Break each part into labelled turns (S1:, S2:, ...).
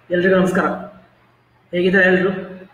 S1: ಎಲ್ರಿಗೂ ನಮಸ್ಕಾರ ಹೇಗಿದ್ದಾರೆ ಎಲ್ರು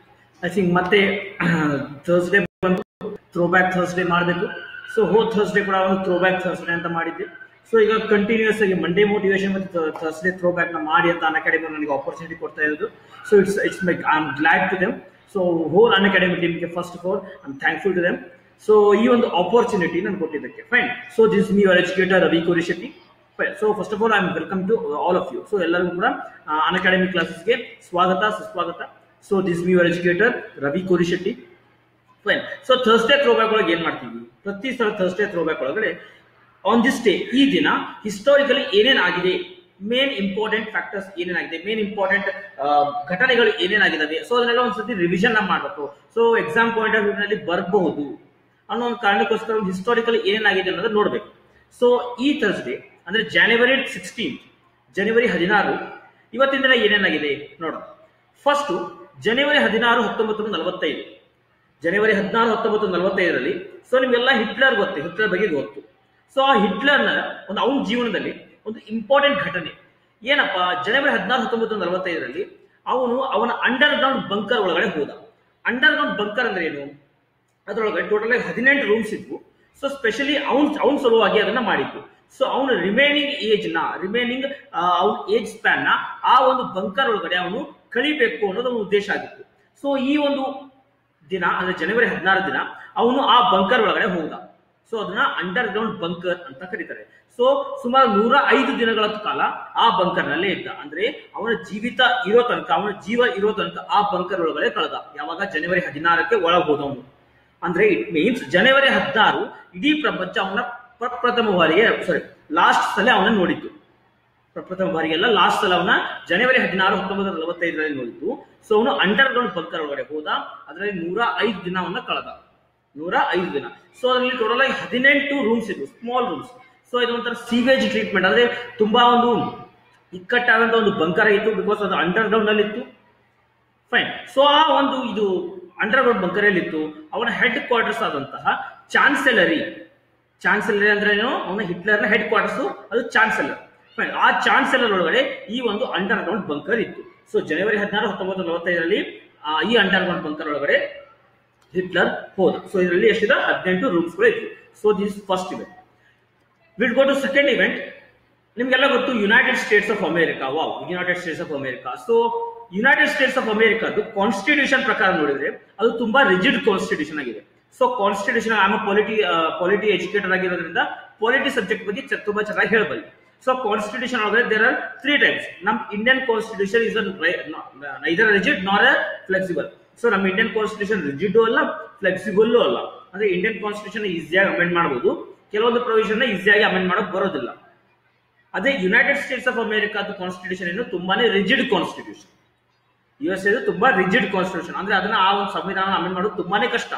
S1: ಐ ಥಿಂಕ್ ಮತ್ತೆ ಥರ್ಸ್ಡೇ ಬಂದು ಥ್ರೋ ಬ್ಯಾಕ್ ಥರ್ಸ್ಡೇ ಮಾಡಬೇಕು ಸೊ ಹೋ ಥರ್ಸ್ಡೇ ಕೂಡ ಒಂದು ಥ್ರೋ ಬ್ಯಾಕ್ ಥರ್ಸ್ಡೇ ಅಂತ ಮಾಡಿದ್ದೆ ಸೊ ಈಗ ಕಂಟಿನ್ಯೂಸ್ ಆಗಿ ಮಂಡೇ ಮೋಟಿವೇಶನ್ ಮತ್ತು ಥರ್ಸ್ಡೇ ಥ್ರೋ ಬ್ಯಾಕ್ ನ ಮಾಡಿ ಅಂತ ಅನ್ ಅಕಾಡೆಮಿ ನನಗೆ ಆಪರ್ಚುನಿಟಿ ಕೊಡ್ತಾ ಇರೋದು so it's it's my I am glad to them so whole Unacademy ಟೀಮ್ಗೆ first of all I am thankful to them so ಈ ಒಂದು ಆಪರ್ಚುನಿಟಿ ನಾನು ಕೊಟ್ಟಿದ್ದಕ್ಕೆ fine so this me your educator Ravi Kori Shetty so first of all I am welcome to all of you so ಎಲ್ಲರಿಗೂ ಕೂಡ Unacademy ಕ್ಲಾಸಸ್ಗೆ ಸ್ವಾಗತ ಸುಸ್ವಾಗತ so this me your educator Ravi Kori Shetty fine so Thursday throwback ಒಳಗೆ ಏನ್ ಮಾಡ್ತೀವಿ ಪ್ರತಿ ಸಲ ಥರ್ಸ್ಡೇ ಥ್ರೋಬ್ಯಾಕ್ ಒಳಗಡೆ ಆನ್ ದಿಸ್ ಡೇ ಈ ದಿನ ಹಿಸ್ಟಾರಿಕಲಿ ಏನೇನ್ ಆಗಿದೆ ಮೇನ್ ಇಂಪಾರ್ಟೆಂಟ್ ಫ್ಯಾಕ್ಟರ್ಸ್ ಏನೇನಾಗಿದೆ ಮೇನ್ ಇಂಪಾರ್ಟೆಂಟ್ ಘಟನೆಗಳು ಏನೇನಾಗಿದ್ದಾವೆ ಸೊ ಅದನ್ನೆಲ್ಲ ಒಂದ್ಸತಿ ರಿವಿಷನ್ ಮಾಡಬೇಕು so exam point of view ನಲ್ಲಿ ಬರಬಹುದು ಅನ್ನೋ ಒಂದು ಕಾರಣಕ್ಕೋಸ್ಕರ ಒಂದು ಹಿಸ್ಟಾರಿಕಲಿ ಏನೇನಾಗಿದೆ ಅನ್ನೋದನ್ನ ನೋಡ್ಬೇಕು ಸೊ ಈ ಥರ್ಸ್ಡೇ ಅಂದ್ರೆ ಜಾನ್ವರಿ ಸಿಕ್ಸ್ಟೀನ್ ಜನವರಿ ಹದಿನಾರು ಇವತ್ತಿನ ದಿನ ಏನೇನಾಗಿದೆ ನೋಡೋಣ ಫಸ್ಟ್ ಜನವರಿ ಹದಿನಾರು ಹತ್ತೊಂಬತ್ತು ನೂರ ನಲವತ್ತೈದು ಜನವರಿ ಹದಿನಾರು ಹತ್ತೊಂಬತ್ತು ನಲವತ್ತೈದರಲ್ಲಿ ಸೊ ನಿಮ್ಗೆಲ್ಲ ಹಿಟ್ಲರ್ ಗೊತ್ತು ಹಿಟ್ಲರ್ ಬಗ್ಗೆ ಗೊತ್ತು ಸೊ ಆ ಹಿಟ್ಲರ್ನ ಒಂದು ಅವನ ಜೀವನದಲ್ಲಿ ಒಂದು ಇಂಪಾರ್ಟೆಂಟ್ ಘಟನೆ ಏನಪ್ಪ ಜನವರಿ ಹದಿನಾರು ಹತ್ತೊಂಬತ್ತು ನಲವತ್ತೈದರಲ್ಲಿ ಅವನು ಅವನ ಅಂಡರ್ ಗ್ರೌಂಡ್ ಬಂಕರ್ ಒಳಗಡೆ ಹೋದ ಅಂಡರ್ ಗ್ರೌಂಡ್ ಬಂಕರ್ ಅಂದ್ರೆ ಏನು ಅದರೊಳಗೆ ಟೋಟಲ್ ಆಗಿ ಹದಿನೆಂಟು ರೂಮ್ಸ್ ಇದ್ವು ಸೊ ಸ್ಪೆಷಲಿ ಅವನ್ ಅವನ ಸಲುವಾಗಿ ಅದನ್ನ ಮಾಡಿದ್ದು ಸೊ ಅವನು ರಿಮೈನಿಂಗ್ ಏಜ್ ನ ರಿಮೈನಿಂಗ್ ಅವನ ಏಜ್ ಸ್ಪ್ಯಾನ್ ನ ಆ ಒಂದು ಬಂಕರ್ ಒಳಗಡೆ ಅವನು ಕಳಿಬೇಕು ಅನ್ನೋದು ಒಂದು ಉದ್ದೇಶ ಆಗಿತ್ತು ಸೊ ಈ ಒಂದು ದಿನ ಅಂದ್ರೆ ಜನವರಿ ಹದಿನಾರು ದಿನ ಅವನು ಆ ಬಂಕರ್ ಒಳಗಡೆ ಹೋದ ಸೊ ಅದನ್ನ ಅಂಡರ್ ಗ್ರೌಂಡ್ ಬಂಕರ್ ಅಂತ ಕರೀತಾರೆ ಸೊ ಸುಮಾರು ನೂರ ಐದು ದಿನಗಳ ಕಾಲ ಆ ಬಂಕರ್ ನಲ್ಲೇ ಇದ್ದ ಅಂದ್ರೆ ಅವನ ಜೀವಿತ ಇರೋ ತನಕ ಅವನ ಜೀವ ಇರೋ ತನಕ ಆ ಬಂಕರ್ ಒಳಗಡೆ ಕಳೆದ ಯಾವಾಗ ಜನವರಿ ಹದಿನಾರಕ್ಕೆ ಒಳಗೆ ಹೋದವನು ಅಂದ್ರೆ ಇಟ್ ಮೀನ್ಸ್ ಜನವರಿ ಹದಿನಾರು ಇಡೀ ಪ್ರಪಂಚ ಅವನ ಪ್ರಪ್ರಥಮ ಬಾರಿಗೆ ಸಾರಿ ಲಾಸ್ಟ್ ಸಲ ಅವನ ನೋಡಿದ್ದು ಪ್ರಪ್ರಥಮ ಬಾರಿಗೆ ಅಲ್ಲ ಲಾಸ್ಟ್ ಸಲ ಅವನ ಜನವರಿ ಹದಿನಾರು ಹತ್ತೊಂಬತ್ತು ನಲವತ್ತೈದರಲ್ಲಿ ನೋಡಿದ್ದು ಸೊ ಅವನು ಅಂಡರ್ ಗ್ರೌಂಡ್ ಬಂಕರ್ ಒಳಗಡೆ ಹೋದ ಅದರಲ್ಲಿ ನೂರ ಐದು ದಿನವನ್ನ ಕಳೆದ ನೂರ ಐದು ದಿನ ಸೊ ಅದರಲ್ಲಿ ಟೋಟಲ್ ಆಗಿ ಹದಿನೆಂಟು ರೂಮ್ಸ್ ಇದ್ವು ಸ್ಮಾಲ್ ರೂಮ್ಸ್ ಸೊ ಇದು ಒಂಥರ ಸೀವೇಜ್ ಟ್ರೀಟ್ಮೆಂಟ್ ಅಂದ್ರೆ ತುಂಬಾ ಒಂದು ಇಕ್ಕಟ್ಟಾದಂತ ಒಂದು ಬಂಕರ್ ಇತ್ತು ಬಿಕಾಸ್ ಅದು ಅಂಡರ್ ಗ್ರೌಂಡ್ ಅಲ್ಲಿ ಇತ್ತು ಫೈನ್ ಸೊ ಆ ಒಂದು ಇದು ಅಂಡರ್ ಗ್ರೌಂಡ್ ಬಂಕರ್ ಅಲ್ಲಿ ಇತ್ತು ಅವನ ಹೆಡ್ ಕ್ವಾರ್ಟರ್ಸ್ ಆದಂತಹ ಚಾನ್ಸೆಲರಿ ಚಾನ್ಸೆಲರಿ ಅಂದ್ರೆ ಏನು ಅವನ ಹಿಟ್ಲರ್ನ ಹೆಡ್ ಕ್ವಾರ್ಟರ್ಸ್ ಅದು ಚಾನ್ಸೆಲರ್ ಫೈನ್ ಆ ಚಾನ್ಸೆಲರ್ ಒಳಗಡೆ ಈ ಒಂದು ಅಂಡರ್ ಗ್ರೌಂಡ್ ಬಂಕರ್ ಇತ್ತು ಸೊ ಜನವರಿ ಹದಿನಾರು ಹತ್ತೊಂಬತ್ತು ನಲವತ್ತೈದರಲ್ಲಿ ಈ ಅಂಡರ್ ಗ್ರೌಂಡ್ ಬಂಕರ್ ಒಳಗಡೆ ಹಿಟ್ಲರ್ ಹೋದ ಸೊ ಇದರಲ್ಲಿ ಎಷ್ಟಿದೆ ಹದಿನೆಂಟು ರೂಮ್ಸ್ಗಳು ಇತ್ತು so this first event will go to second event ನಿಮ್ಗೆಲ್ಲ ಗೊತ್ತು United States of America wow United States of America so United States of ಅಮೆರಿಕಾದು ಕಾನ್ಸ್ಟಿಟ್ಯೂಷನ್ ಪ್ರಕಾರ ನೋಡಿದ್ರೆ ಅದು ತುಂಬಾ ರಿಜಿಡ್ ಕಾನ್ಸ್ಟಿಟ್ಯೂಷನ್ ಆಗಿದೆ so constitution am polity polity educator ಆಗಿರೋದ್ರಿಂದ polity subject ಬಗ್ಗೆ ಚ- ತುಂಬಾ ಚೆನ್ನಾಗಿ ಹೇಳಬಲ್ಲೆ ಸೊ ಕಾನ್ಸ್ಟಿಟ್ಯೂಷನ್ ಒಳಗಡೆ ದೇರ್ ಆರ್ ತ್ರೀ ಟೈಪ್ಸ್ ನಮ್ Indian constitution is neither rigid nor flexible so ನಮ್ಮ ಇಂಡಿಯನ್ ಕಾನ್ಸ್ಟಿಟ್ಯೂಷನ್ ರಿಜಿಡ್ ಅಲ್ಲ ಫ್ಲೆಕ್ಸಿಬಲ್ ಅಲ್ಲ ಅಂದ್ರೆ ಇಂಡಿಯನ್ ಕಾನ್ಸ್ಟಿಟ್ಯೂಷನ್ ಈಸಿಯಾಗಿ ಅಮೆಂಡ್ ಮಾಡಬಹುದು ಕೆಲವೊಂದು ಪ್ರೊವಿಷನ್ ಈಸಿಯಾಗಿ ಅಮೆಂಡ್ ಮಾಡೋಕೆ ಬರೋದಿಲ್ಲ ಅದೇ ಯುನೈಟೆಡ್ ಸ್ಟೇಟ್ಸ್ ಆಫ್ ಅಮೆರಿಕಾದ ಕಾನ್ಸ್ಟಿಟ್ಯೂಷನ್ ಏನು ತುಂಬಾನೇ ರಿಜಿಡ್ ಕಾನ್ಸ್ಟಿಟ್ಯೂಷನ್ ಯು ಎಸ್ ಎದು ತುಂಬಾ ರಿಜಿಡ್ ಕಾನ್ಸ್ಟಿಟ್ಯೂಷನ್ ಅಂದ್ರೆ ಅದನ್ನ ಆ ಒಂದು ಸಂವಿಧಾನ ಅಮೆಂಡ್ ಮಾಡೋದು ತುಂಬಾನೇ ಕಷ್ಟ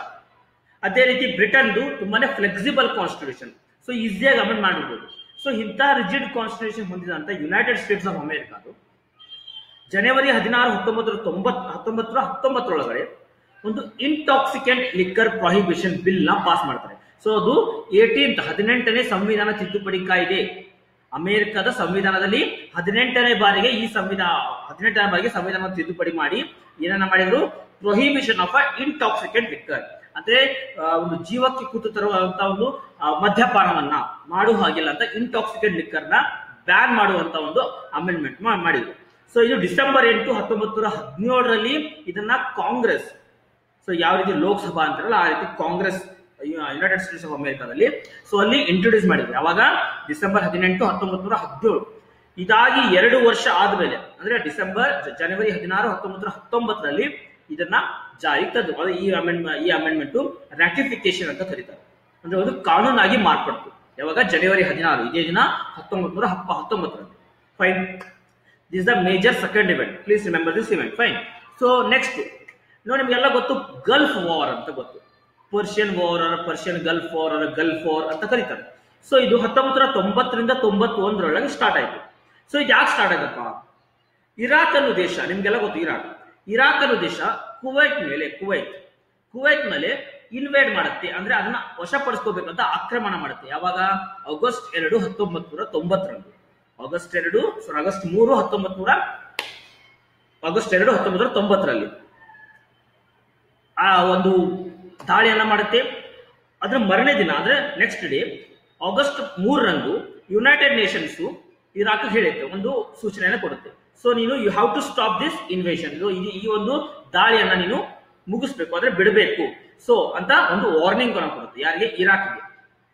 S1: ಅದೇ ರೀತಿ ಬ್ರಿಟನ್ದು ತುಂಬಾನೇ ಫ್ಲೆಕ್ಸಿಬಲ್ ಕಾನ್ಸ್ಟಿಟ್ಯೂಷನ್ ಸೊ ಈಸಿಯಾಗಿ ಅಮೆಂಡ್ ಮಾಡಬಹುದು ಸೊ ಇಂಥ ರಿಜಿಡ್ ಕಾನ್ಸ್ಟಿಟ್ಯೂಷನ್ ಹೊಂದಿದಂತ ಯುನೈಟೆಡ್ ಸ್ಟೇಟ್ಸ್ ಆಫ್ ಅಮೆರಿಕಾದು ಜನವರಿ ಹದಿನಾರು ಹತ್ತೊಂಬತ್ತರ ತೊಂಬತ್ ಹತ್ತೊಂಬತ್ತರ ಹತ್ತೊಂಬತ್ತರೊಳಗಡೆ ಒಂದು ಇಂಟಾಕ್ಸಿಕೆಂಟ್ ಲಿಕ್ಕರ್ ಪ್ರಾಹಿಬಿಷನ್ ಬಿಲ್ ನ ಪಾಸ್ ಮಾಡ್ತಾರೆ ಸೊ ಅದು ಏಟೀನ್ತ್ ಹದಿನೆಂಟನೇ ಸಂವಿಧಾನ ತಿದ್ದುಪಡಿ ಕಾಯ್ದೆ ಅಮೆರಿಕದ ಸಂವಿಧಾನದಲ್ಲಿ ಹದಿನೆಂಟನೇ ಬಾರಿಗೆ ಈ ಸಂವಿಧಾನ ಹದಿನೆಂಟನೇ ಬಾರಿಗೆ ಸಂವಿಧಾನ ತಿದ್ದುಪಡಿ ಮಾಡಿ ಏನನ್ನ ಮಾಡಿದ್ರು prohibition of uh intoxicant liquor ಅಂದ್ರೆ ಆ, ಒಂದು ಜೀವಕ್ಕೆ ಕೂತು ತರುವಂತ ಒಂದು ಆ, ಮದ್ಯಪಾನವನ್ನ ಮಾಡುವ ಹಾಗಿಲ್ಲ ಅಂತ ಇಂಟಾಕ್ಸಿಕೆಂಟ್ ಲಿಕ್ಕರ್ ನ ಬ್ಯಾನ್ ಮಾಡುವಂತ ಒಂದು ಅಮೆಂಡ್ಮೆಂಟ್ ಮಾಡಿದ್ರು ಸೊ ಇದು ಡಿಸೆಂಬರ್ ಎಂಟು ಹತ್ತೊಂಬತ್ತು ನೂರ ಹದಿನೇಳರಲ್ಲಿ ಇದನ್ನ ಕಾಂಗ್ರೆಸ್ ಸೊ ಯಾವ ರೀತಿ ಲೋಕಸಭಾ ಅಂತಾರಲ್ಲ ಆ ರೀತಿ ಕಾಂಗ್ರೆಸ್ ಯುನೈಟೆಡ್ ಸ್ಟೇಟ್ಸ್ ಆಫ್ ಅಮೆರಿಕಾದಲ್ಲಿ ಸೊ ಅಲ್ಲಿ ಇಂಟ್ರೊಡ್ಯೂಸ್ ಮಾಡಿದ್ರು ಯಾವಾಗ ಡಿಸೆಂಬರ್ ಹದಿನೆಂಟು ಹತ್ತೊಂಬತ್ತು ನೂರ ಹದಿನೇಳು ಇದಾಗಿ ಎರಡು ವರ್ಷ ಆದ್ಮೇಲೆ ಅಂದ್ರೆ ಡಿಸೆಂಬರ್ ಜ- ಜನವರಿ ಹದಿನಾರು ಹತ್ತೊಂಬತ್ತು ನೂರ ಹತ್ತೊಂಬತ್ತರಲ್ಲಿ ಇದನ್ನ ಜಾರಿಗೆ ತಂದ್ರು ಅದು ಈ ಅಮೆಂಡ್ ಈ ಅಮೆಂಡ್ಮೆಂಟ್ ರಾಟಿಫಿಕೇಶನ್ ಅಂತ ಕರೀತಾರೆ ಅಂದ್ರೆ ಒಂದು ಕಾನೂನಾಗಿ ಮಾರ್ಪಡ್ತು ಯಾವಾಗ ಜನವರಿ ಹದಿನಾರು ಇದೇ ದಿನ ಹತ್ತೊಂಬತ್ತು ನೂರ ಹಪ್ಪ ಹತ್ತೊಂಬತ್ತರಲ್ಲಿ fine this the major second event please remember this event fine so next ನೋಡಿ ನಿಮ್ಗೆಲ್ಲ ಗೊತ್ತು ಗಲ್ಫ್ ವಾರ್ ಅಂತ ಗೊತ್ತು Persian war Persian Gulf war Gulf war ಅಂತ ಕರೀತಾರೆ ಸೊ ಇದು ಹತ್ತೊಂಬತ್ತು ನೂರ ತೊಂಬತ್ತರಿಂದ ತೊಂಬತ್ತೊಂದರೊಳಗೆ ಸ್ಟಾರ್ಟ್ ಆಯ್ತು ಸೊ ಇದು ಯಾಕೆ ಸ್ಟಾರ್ಟ್ ಆಗತ್ತಪ್ಪ ಇರಾಕ್ ಅನ್ನೋ ದೇಶ ನಿಮ್ಗೆಲ್ಲ ಗೊತ್ತು ಇರಾಕ್ ಇರಾಕ್ ಅನ್ನೋ ದೇಶ ಕುವೈತ್ ಮೇಲೆ ಕುವೈತ್ ಕುವೈತ್ ಮೇಲೆ ಇನ್ವೇಡ್ ಮಾಡುತ್ತೆ ಅಂದ್ರೆ ಅದನ್ನ ವಶಪಡಿಸ್ಕೋಬೇಕಂತ ಆಕ್ರಮಣ ಮಾಡುತ್ತೆ ಯಾವಾಗ ಆಗಸ್ಟ್ ಎರಡು ಹತ್ತೊಂಬತ್ತು ನೂರ ತೊಂಬತ್ತರಂದು ಆಗಸ್ಟ್ ಎರಡು ಸಾರಿ ಆಗಸ್ಟ್ ಮೂರು ಹತ್ತೊಂಬತ್ತು ನೂರ ಆಗಸ್ಟ್ ಎರಡು ಹತ್ತೊಂಬತ್ತು ನೂರ ತೊಂಬತ್ತರಲ್ಲಿ ಆ ಒಂದು ದಾಳಿಯನ್ನ ಮಾಡುತ್ತೆ ಅದರ ಮರನೇ ದಿನ ಅಂದ್ರೆ ನೆಕ್ಸ್ಟ್ ಡೇ ಆಗಸ್ಟ್ ಮೂರರಂದು ಯುನೈಟೆಡ್ ನೇಷನ್ಸ್ ಇರಾಕ್ ಹೇಳುತ್ತೆ ಒಂದು ಸೂಚನೆಯನ್ನು ಕೊಡುತ್ತೆ ಸೊ ನೀನು you have to stop this invasion ಈ ಒಂದು ದಾಳಿಯನ್ನ ನೀನು ಮುಗಿಸ್ಬೇಕು ಅಂದ್ರೆ ಬಿಡಬೇಕು ಸೊ ಅಂತ ಒಂದು ವಾರ್ನಿಂಗ್ ಕೊಡುತ್ತೆ ಯಾರಿಗೆ ಇರಾಕ್ಗೆ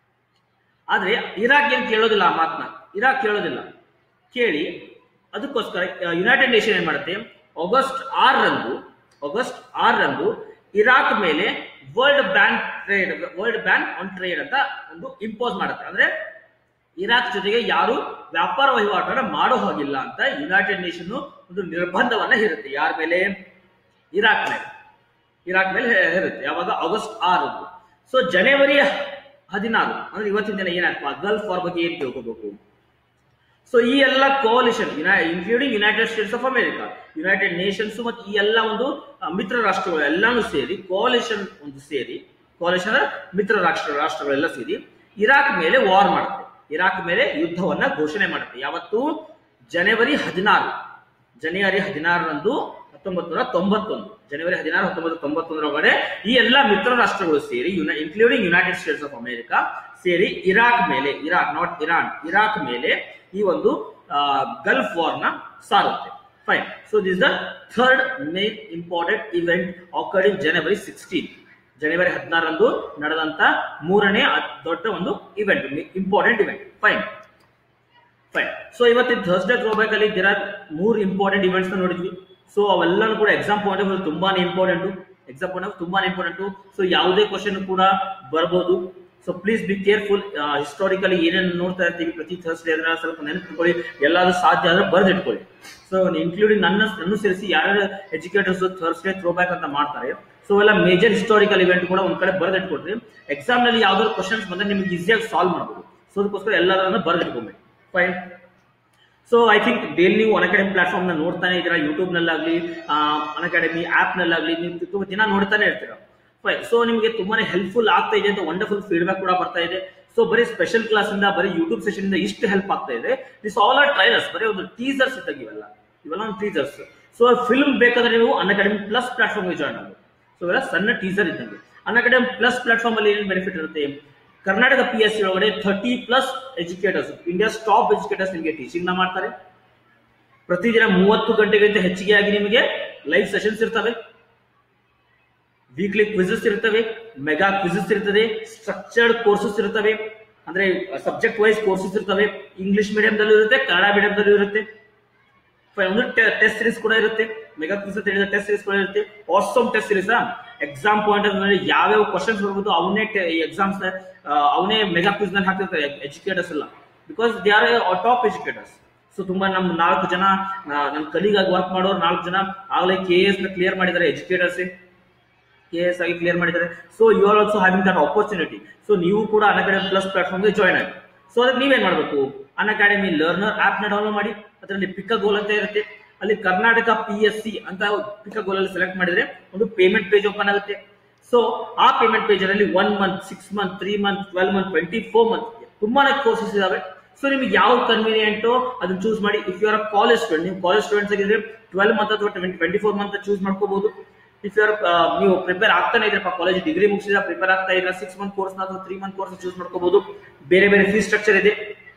S1: ಆದ್ರೆ ಇರಾಕ್ ಏನ್ ಕೇಳೋದಿಲ್ಲ ಆ ಮಾತನ್ನ ಇರಾಕ್ ಕೇಳೋದಿಲ್ಲ ಕೇಳಿ ಅದಕ್ಕೋಸ್ಕರ ಯುನೈಟೆಡ್ ನೇಷನ್ ಏನ್ ಮಾಡುತ್ತೆ ಆಗಸ್ಟ್ ಆರರಂದು ಆಗಸ್ಟ್ ಆರರಂದು ಇರಾಕ್ ಮೇಲೆ world ban trade world ban on trade ಅಂತ ಒಂದು ಇಂಪೋಸ್ ಮಾಡುತ್ತೆ ಅಂದ್ರೆ ಇರಾಕ್ ಜೊತೆಗೆ ಯಾರು ವ್ಯಾಪಾರ ವಹಿವಾಟನ್ನ ಮಾಡೋ ಹಾಗಿಲ್ಲ ಅಂತ ಯುನೈಟೆಡ್ ನೇಷನ್ ಒಂದು ನಿರ್ಬಂಧವನ್ನ ಹೇರುತ್ತೆ ಯಾರ ಮೇಲೆ ಇರಾಕ್ ಮೇಲೆ ಇರಾಕ್ ಮೇಲೆ ಹೇ- ಹೇರುತ್ತೆ ಯಾವಾಗ ಆಗಸ್ಟ್ ಆರದ್ದು ಸೊ ಜನವರಿ ಹದಿನಾರು ಅಂದ್ರೆ ಇವತ್ತಿನ ದಿನ ಏನಾಗ್ತದೆ ಗಲ್ಫ್ ವಾರ್ ಬಗ್ಗೆ ಏನ್ ತಿಳ್ಕೋಬೇಕು ಸೊ ಈ ಎಲ್ಲ coalition including United States of America United Nations ಮತ್ತು ಈ ಎಲ್ಲ ಒಂದು ಆ, ಮಿತ್ರ ರಾಷ್ಟ್ರಗಳು ಎಲ್ಲಾನು ಸೇರಿ ಕೋಲಿಷನ್ ಒಂದು ಸೇರಿ ಕೋಲಿಷನ್ ಮಿತ್ರ ರಾಷ್ಟ್ರ ರಾಷ್ಟ್ರಗಳೆಲ್ಲ ಸೇರಿ ಇರಾಕ್ ಮೇಲೆ ವಾರ್ ಮಾಡುತ್ತೆ ಇರಾಕ್ ಮೇಲೆ ಯುದ್ಧವನ್ನ ಘೋಷಣೆ ಮಾಡುತ್ತೆ ಯಾವತ್ತು ಜನವರಿ ಹದಿನಾರು ಜನವರಿ ಹದಿನಾರರಂದು ಹತ್ತೊಂಬತ್ತು ನೂರ ತೊಂಬತ್ತೊಂದು ಜನವರಿ ಹದಿನಾರು ಹತ್ತೊಂಬತ್ತು ತೊಂಬತ್ತೊಂದರೊಳಗಡೆ ಈ ಎಲ್ಲ ಮಿತ್ರ ರಾಷ್ಟ್ರಗಳು ಸೇರಿ including United States of America ಸೇರಿ ಇರಾಕ್ ಮೇಲೆ ಇರಾಕ್ ನಾಟ್ ಇರಾನ್ ಇರಾಕ್ ಮೇಲೆ ಈ ಒಂದು ಗಲ್ಫ್ ವಾರ್ ನ ಸಾರುತ್ತೆ fine so this the third main important event accord in January sixteen ಜನವರಿ ಹದಿನಾರರಂದು ನಡೆದಂತ ಮೂರನೇ ಅತ್- ದೊಡ್ಡ ಒಂದು event important event fine fine so ಇವತ್ತಿನ ಥರ್ಸ್ಡೇ ಥ್ರೋಬ್ಯಾಕ್ ಅಲ್ಲಿ ದಿರ ಮೂರು ಇಂಪಾರ್ಟೆಂಟ್ ಇವೆಂಟ್ಸ್ ನೋಡಿದ್ವಿ ಸೊ ಅವೆಲ್ಲನೂ ಕೂಡ ಎಕ್ಸಾಮ್ ಪಾಯಿಂಟ್ ಆಫ್ ತುಂಬಾನೇ ಇಂಪಾರ್ಟೆಂಟ್ ಎಕ್ಸಾಮ್ ಪಾಯಿಂಟ್ ಆಫ್ ತುಂಬಾನೇ ಇಂಪಾರ್ಟೆಂಟ್ ಸೊ ಯಾವುದೇ ಕ್ವಶನ್ ಕೂಡ ಬರ್ಬೋದು so please be careful historically ಏನೇನು ನೋಡ್ತಾ ಇರ್ತೀವಿ ಪ್ರತಿ ಥರ್ಸ್ಡೇ ಅದನ್ನ ಸ್ವಲ್ಪ ನೆನಪಿಟ್ಕೊಳ್ಳಿ ಎಲ್ಲಾದ್ರೂ ಸಾಧ್ಯ ಆದ್ರೆ ಬರ್ದಿಟ್ಕೊಳ್ಳಿ ಸೊ ಇನ್ಕ್ಲೂಡಿಂಗ್ ನನ್ನ ನನ್ನ ಸೇರಿಸಿ ಯಾರ್ಯಾರು ಎಜುಕೇಟರ್ಸ್ ಥರ್ಸ್ಡೇ ಥ್ರೋಬ್ಯಾಕ್ ಅಂತ ಮಾಡ್ತಾರೆ ಸೊ ಎಲ್ಲ ಮೇಜರ್ ಹಿಸ್ಟಾರಿಕಲ್ ಇವೆಂಟ್ ಕೂಡ ಒಂದ್ ಕಡೆ ಬರ್ದಿಟ್ಕೊಡ್ರಿ ಎಕ್ಸಾಮ್ ನಲ್ಲಿ ಯಾವ್ದಾದ್ರು ಕ್ವಶನ್ಸ್ ಬಂದ್ರೆ ನಿಮ್ಗೆ ಈಸಿಯಾಗಿ ಸಾಲ್ವ್ ಮಾಡ್ಬೋದು ಸೊ ಅದಕ್ಕೋಸ್ಕರ ಎಲ್ಲದನ್ನ ಬರ್ದಿಟ್ಕೊಬೇಕು fine so I think daily ನೀವು ಅಕಾಡೆಮಿ ಪ್ಲಾಟ್ಫಾರ್ಮ್ ನ ನೋಡ್ತಾನೆ ಇದ್ದೀರಾ ಯೂಟ್ಯೂಬ್ ನಲ್ಲಾಗ್ಲಿ ಅಕಾಡೆಮಿ ಆಪ್ ನಲ್ಲಾಗ್ಲಿ ನೀವು ತುಂಬ ದಿನ ನೋಡ್ತಾನೆ ಇರ್ತೀರಾ ಫೈನ್ ಸೊ ನಿಮಗೆ ತುಂಬಾನೇ ಹೆಲ್ಪ್ಫುಲ್ ಆಗ್ತಾ ಇದೆ ಅಂತ ವಂಡರ್ಫುಲ್ ಫೀಡ್ಬ್ಯಾಕ್ ಕೂಡ ಬರ್ತಾ ಇದೆ ಸೊ ಬರೀ ಸ್ಪೆಷಲ್ ಕ್ಲಾಸ್ ಇಂದ ಬರೀ ಯೂಟ್ಯೂಬ್ ಸೆಷನ್ ಇಂದ ಇಷ್ಟು ಹೆಲ್ಪ್ ಆಗ್ತಾ ಇದೆ ದಿಸ್ ಆಲ್ ಆರ್ ಟ್ರೈಲರ್ಸ್ ಬರೀ ಒಂದು ಟೀಸರ್ಸ್ ಇದ್ದಾಗ ಇವೆಲ್ಲ ಇವೆಲ್ಲ ಒಂದು ಟೀಸರ್ಸ್ ಸೊ ಫಿಲ್ಮ್ ಬೇಕಾದ್ರೆ ನೀವು Unacademy plus platform join ಆಗಬೇಕು ಸೊ ಇವೆಲ್ಲ ಸಣ್ಣ ಟೀಸರ್ ಇದ್ದಂಗೆ ಅನ್ ಅಕಾಡೆಮಿ ಪ್ಲಸ್ ಪ್ಲಾಟ್ಫಾರ್ಮ್ ಅಲ್ಲಿ ಏನೇನು ಬೆನಿಫಿಟ್ ಇರುತ್ತೆ ಕರ್ನಾಟಕ ಪಿ ಎಸ್ ಸಿ ಒಳಗಡೆ thirty plus educators India top educators ನಿಮಗೆ ಟೀಚಿಂಗ್ ನ ಮಾಡ್ತಾರೆ ಪ್ರತಿದಿನ ಮೂವತ್ತು ಗಂಟೆಗಿಂತ ಹೆಚ್ಚಿಗೆ ಆಗಿ ನಿಮಗೆ ಲೈವ್ ಸೆಷನ್ಸ್ ಇರ್ತವೆ ವೀಕ್ಲಿ ಕ್ವಿಸಸ್ ಇರ್ತವೆ ಮೆಗಾ ಕ್ವಿಸಸ್ ಇರ್ತದೆ ಸ್ಟ್ರಕ್ಚರ್ಡ್ ಕೋರ್ಸಸ್ ಇರ್ತವೆ ಅಂದ್ರೆ ಸಬ್ಜೆಕ್ಟ್ ವೈಸ್ ಕೋರ್ಸಸ್ ಇರ್ತವೆ ಇಂಗ್ಲಿಷ್ ಮೀಡಿಯಂದಲ್ಲೂ ಇರುತ್ತೆ ಕನ್ನಡ ಮೀಡಿಯಂದಲ್ಲೂ ಇರುತ್ತೆ ಫೈನ್, ಒಂದು ಟೆಸ್ಟ್ ಸೀರೀಸ್ ಕೂಡ ಇರುತ್ತೆ ಮೆಗಾ ಕ್ವಿಸ್ ಅಂತ ಹೇಳಿದ ಟೆಸ್ಟ್ ಸೀರೀಸ್ ಕೂಡ ಇರುತ್ತೆ awesome test series exam point of ಯಾವ್ಯಾವ ಕ್ವಶನ್ಸ್ ಬರ್ಬೋದು ಅವನ್ನೇ ಎಕ್ಸಾಮ್ಸ್ ಅವನೇ ಮೆಗಾ ಕ್ವಿಸ್ ನಲ್ಲಿ ಹಾಕಿರ್ತಾರೆ ಎಜುಕೇಟರ್ಸ್ ಎಲ್ಲ because they are top educators so ತುಂಬಾ ನಮ್ ನಾಲ್ಕು ಜನ ನನ್ನ ಕಲೀಗಾಗಿ ವರ್ಕ್ ಮಾಡೋರು ನಾಲ್ಕು ಜನ ಆಗಲೇ ಕೆ ಎಸ್ ನ ಕ್ಲಿಯರ್ ಮಾಡಿದ್ದಾರೆ ಎಜುಕೇಟರ್ಸ್ ಕೆ ಎಸ್ ಆಗಿ ಕ್ಲಿಯರ್ ಮಾಡಿದ್ದಾರೆ so you are also having that opportunity so ನೀವು ಕೂಡ ಅನ್ ಅಕಾಡೆಮಿ ಪ್ಲಸ್ ಪ್ಲಾಟ್ಫಾರ್ಮ್ಗೆ ಜಾಯ್ನ್ ಆಗಿ ಸೊ ಅದಕ್ಕೆ ನೀವೇನ್ ಮಾಡಬೇಕು ಅನ್ ಅಕಾಡೆಮಿ ಲರ್ನರ್ ಆಪ್ ನ ಡೌನ್ಲೋಡ್ ಮಾಡಿ ಅದರಲ್ಲಿ ಪಿಕ್ಕ ಗೋಲ್ ಅಂತ ಇರುತ್ತೆ ಅಲ್ಲಿ ಕರ್ನಾಟಕ ಪಿ ಎಸ್ ಸಿ ಅಂತ ಪಿಕ್ಕ ಗೋಲ್ ಅಲ್ಲಿ ಸೆಲೆಕ್ಟ್ ಮಾಡಿದ್ರೆ ಒಂದು ಪೇಮೆಂಟ್ ಪೇಜ್ ಓಪನ್ ಆಗುತ್ತೆ ಸೊ ಆ ಪೇಮೆಂಟ್ ಪೇಜ್ ಅಲ್ಲಿ one month six month three month twelve month twenty four month ತುಂಬಾನೇ ಕೋರ್ಸಸ್ ಇದಾವೆ ಸೊ ನಿಮಗೆ ಯಾವ ಕನ್ವೀನಿಯಂಟು ಅದನ್ನ ಚೂಸ್ ಮಾಡಿ if you are college student ನೀವು ಕಾಲೇಜ್ ಸ್ಟೂಡೆಂಟ್ಸ್ ಆಗಿದ್ರೆ ಟ್ವೆಲ್ ಮಂತ್ ಅಥವಾ ಟ್ವೆಂಟಿ ಫೋರ್ ಮಂತ್ ಚೂಸ್ ಮಾಡ್ಕೋಬಹುದು ಇಫ್ ಯು ಆರ್ ನೀವು ಪ್ರಿಪೇರ್ ಆಗ್ತಾನೆ ಇದ್ರಪ್ಪ ಕಾಲೇಜ್ ಡಿಗ್ರಿ ಮುಗಿಸಿದ್ರೆ ಪ್ರಿಪೇರ್ ಆಗ್ತಾ ಇದ್ರೆ ಸಿಕ್ಸ್ ಮಂತ್ ಕೋರ್ಸ್ ಅಥವಾ ತ್ರೀ ಮಂತ್ ಕೋರ್ಸ್ ಚೂಸ್ ಮಾಡ್ಕೋಬಹುದು ಬೇರೆ ಬೇರೆ ಫೀಸ್ ಸ್ಟ್ರಕ್ಚರ್ ಇದೆ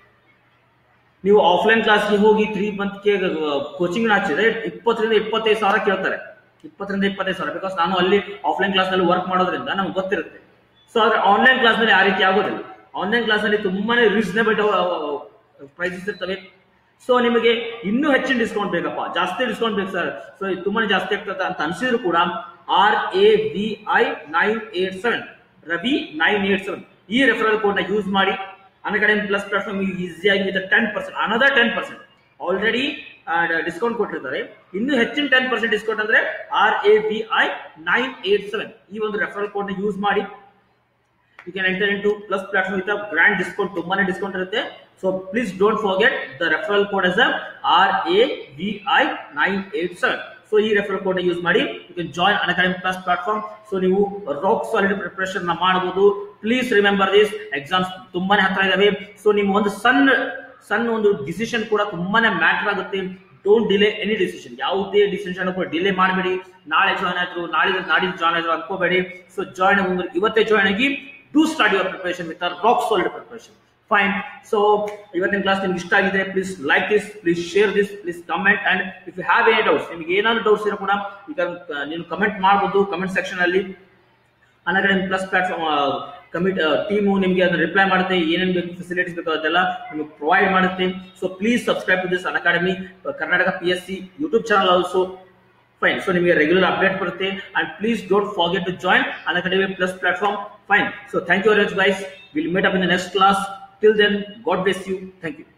S1: ನೀವು ಆಫ್ಲೈನ್ ಕ್ಲಾಸ್ಗೆ ಹೋಗಿ ತ್ರೀ ಮಂತ್ಗೆ ಕೋಚಿಂಗ್ ಹಚ್ಚಿದ್ರೆ ಇಪ್ಪತ್ತರಿಂದ ಇಪ್ಪತ್ತೈದು ಸಾವಿರ ಕೇಳ್ತಾರೆ ಇಪ್ಪತ್ತರಿಂದ ಇಪ್ಪತ್ತೈದು ಸಾವಿರ ಬಿಕಾಸ್ ನಾನು ಅಲ್ಲಿ ಆಫ್ಲೈನ್ ಕ್ಲಾಸ್ ನಲ್ಲಿ ವರ್ಕ್ ಮಾಡೋದ್ರಿಂದ ನಮ್ಗೆ ಗೊತ್ತಿರುತ್ತೆ ಸೊ ಆದ್ರೆ ಆನ್ಲೈನ್ ಕ್ಲಾಸ್ ನಲ್ಲಿ ಆ ರೀತಿ ಆಗೋದಿಲ್ಲ ಆನ್ಲೈನ್ ಕ್ಲಾಸ್ ನಲ್ಲಿ ತುಂಬಾನೇ ರೀಸನೇಬಲ್ ಪ್ರೈಸಸ್ ಇರ್ತವೆ ಸೊ ನಿಮಗೆ ಇನ್ನೂ ಹೆಚ್ಚಿನ ಡಿಸ್ಕೌಂಟ್ ಬೇಕಪ್ಪ ಜಾಸ್ತಿ ಡಿಸ್ಕೌಂಟ್ ಬೇಕು ಸರ್ ಸೊ ಇದು ತುಂಬಾನೇ ಜಾಸ್ತಿ ಆಗ್ತದೆ ಅಂತ ಅನ್ಸಿದ್ರು ಕೂಡ R A V I nine eight seven Ravi nine eight seven ಈ ರೆಫರಲ್ ಕೋಡ್ ನ ಯೂಸ್ ಮಾಡಿ ಅನ್ಅಕಾಡೆಮಿ ಪ್ಲಸ್ ಪ್ಲಾಟ್ಫಾರ್ಮ್ ಈಸಿಯಾಗಿ with ten percent another ten percent already discount ಕೊಟ್ಟಿರ್ತಾರೆ ಇನ್ನು ಹೆಚ್ಚಿನ ಟೆನ್ ಪರ್ಸೆಂಟ್ ಡಿಸ್ಕೌಂಟ್ ಅಂದ್ರೆ R A V I nine eight seven ಈ ಒಂದು ರೆಫರಲ್ ಕೋಡ್ ನ ಯೂಸ್ ಮಾಡಿ you can enter into plus platform with grand discount ತುಂಬಾನೇ discount ಇರುತ್ತೆ so please don't forget the referral code is R A V I nine eight seven so ಈ referral code use ಮಾಡಿ you can join Unacademy plus platform so ನೀವು rock solid preparation ನ ಮಾಡಬಹುದು please remember this exams ತುಂಬಾನೇ ಹತ್ರ ಇದಾವೆ so ನಿಮ್ಮ ಒಂದು ಸಣ್ಣ ಸಣ್ಣ ಒಂದು ಡಿಸಿಷನ್ ಕೂಡ ತುಂಬಾನೇ ಮ್ಯಾಟರ್ ಆಗುತ್ತೆ ಡೋಂಟ್ ಡಿಲೇ ಎನಿ ಡಿಸಿಷನ್ ಯಾವುದೇ ಡಿಸಿಷನ್ ಕೂಡ ಡಿಲೇ ಮಾಡಬೇಡಿ ನಾಳೆ ಜಾಯ್ನ್ ಆದ್ರು ನಾಳೆ ನಾಡಿದ್ದು ಜಾಯ್ನ್ ಆದ್ರು ಅನ್ಕೋಬೇಡಿ ಸೊ ಜಾಯ್ನ್ ಇವತ್ತೇ ಜಾಯ್ನ್ ಆಗಿ do start your preparation with rock solid preparation fine so ಇವತ್ತಿನ ಕ್ಲಾಸ್ ನಿಮ್ಗೆ ಇಷ್ಟ ಆಗಿದೆ please like this please share this please comment and if you have any doubts ನಿಮಗೆ ಏನಾದ್ರು ಡೌಟ್ಸ್ ಇರೋ ಕೂಡ ಈಗ ನೀನು ಕಮೆಂಟ್ ಮಾಡ್ಬೋದು ಕಮೆಂಟ್ ಸೆಕ್ಷನ್ ಅಲ್ಲಿ Unacademy plus platform commit team ನಿಮಗೆ ಅದನ್ನ ರಿಪ್ಲೈ ಮಾಡುತ್ತೆ ಏನೇನು ಬೇಕು ಫೆಸಿಲಿಟೀಸ್ ಬೇಕು ಅದೆಲ್ಲ ನಿಮಗೆ ಪ್ರೊವೈಡ್ ಮಾಡುತ್ತೆ so please subscribe to this Unacademy Karnataka P S C YouTube channel also fine so ನಿಮಗೆ ರೆಗ್ಯುಲರ್ ಅಪ್ಡೇಟ್ ಬರುತ್ತೆ and please don't forget to join Unacademy plus platform fine so thank you very much guys will meet up in the next class till then God bless you thank you